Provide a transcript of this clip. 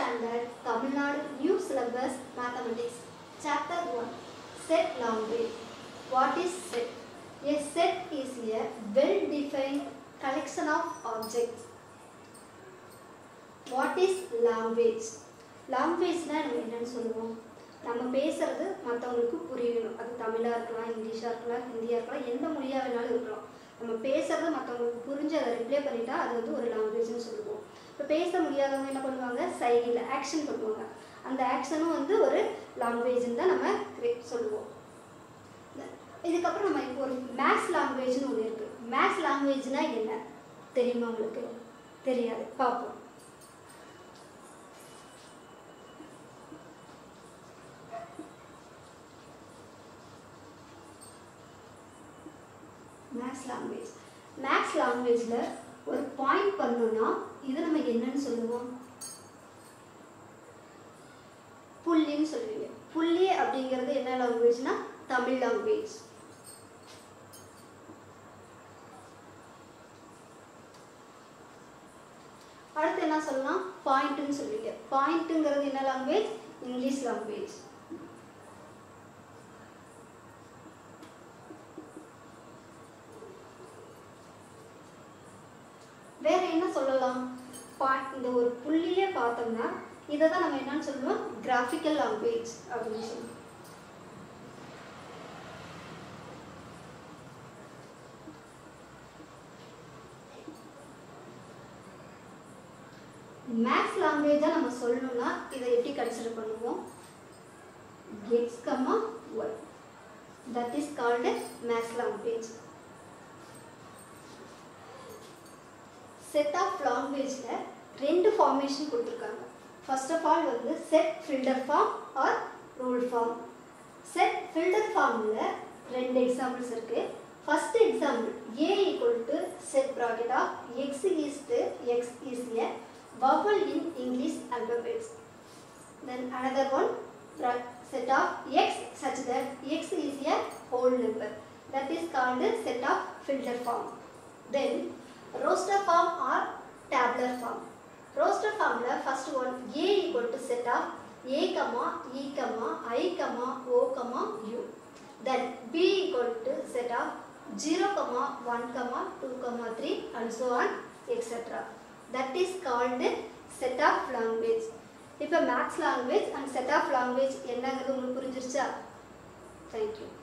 standard Tamil Nadu new syllabus mathematics chapter 1 set language what is set a set is a well defined collection of objects what is language லாங்குவேஜ்னால் நம்ம என்னன்னு சொல்லுவோம் நம்ம பேசுறது மற்றவங்களுக்கு புரியணும் அது தமிழாக இருக்கலாம் இங்கிலீஷாக இருக்கலாம் ஹிந்தியாக இருக்கலாம் எந்த மொழியாக வேணாலும் இருக்கலாம் நம்ம பேசுறது மற்றவங்களுக்கு புரிஞ்சு அதை ரிப்ளை பண்ணிட்டா அது வந்து ஒரு லாங்குவேஜ்னு சொல்லுவோம் இப்போ பேச முடியாதவங்க என்ன பண்ணுவாங்க சைடில் ஆக்ஷன் பண்ணுவாங்க அந்த ஆக்ஷனும் வந்து ஒரு லாங்குவேஜ்னு தான் நம்ம cre- சொல்லுவோம் இதுக்கப்புறம் நம்ம இப்போ ஒரு மேத்ஸ் லாங்குவேஜ்னு ஒன்று இருக்குது மேத்ஸ் லாங்குவேஜ்னா என்ன தெரியுமா உங்களுக்கு தெரியாது பார்ப்போம் மேத்ஸ் லாங்குவேஜ் மேத்ஸ் லாங்குவேஜில் ஒரு பாயிண்ட் பண்ணோம்னா இது நம்ம என்னன்னு சொல்லுவோம் புள்ளின்னு சொல்லுவீங்க புள்ளி அப்படிங்கிறது என்ன லாங்குவேஜ்னா தமிழ் லாங்குவேஜ் அடுத்து என்ன சொல்லலாம் பாயிண்ட்டுன்னு சொல்லுவீங்க பாயிண்ட்டுங்கிறது என்ன லாங்குவேஜ் இங்கிலீஷ் லாங்குவேஜ் வேற என்ன சொல்லலாம் பா- இந்த ஒரு புள்ளியே பார்த்தோம்னா இதை தான் நம்ம என்னன்னு சொல்லுவோம் கிராஃபிக்கல் லாங்குவேஜ் அப்படின்னு சொல்லுவோம் மேத்ஸ் லாங்குவேஜாக நம்ம சொல்லணும்னா இதை எப்படி கன்சிடர் பண்ணுவோம் x comma y that is called maths language set of லாங்குவேஜில் ரெண்டு ஃபார்மேஷன் கொடுத்துருக்காங்க ஃபர்ஸ்ட் ஆஃப் ஆல் வந்து set filter form or rule form set filter ஃபார்மில் ரெண்டு எக்ஸாம்பிள்ஸ் இருக்குது first example a equal to set bracket of x is to x is a vowel in English alphabets. Then another one bra- set of x such that x is a whole number. That is called a set of filter form. Then roster form or tabular form. Roster form la first one a equal to set of a comma e comma i comma o comma u. Then b equal to set of 0 comma 1 comma 2 comma 3 and so on etc. That is called set of language. இப்போ maths language and set of language என்னங்கிறது உங்களுக்கு புரிஞ்சிருச்சா thank you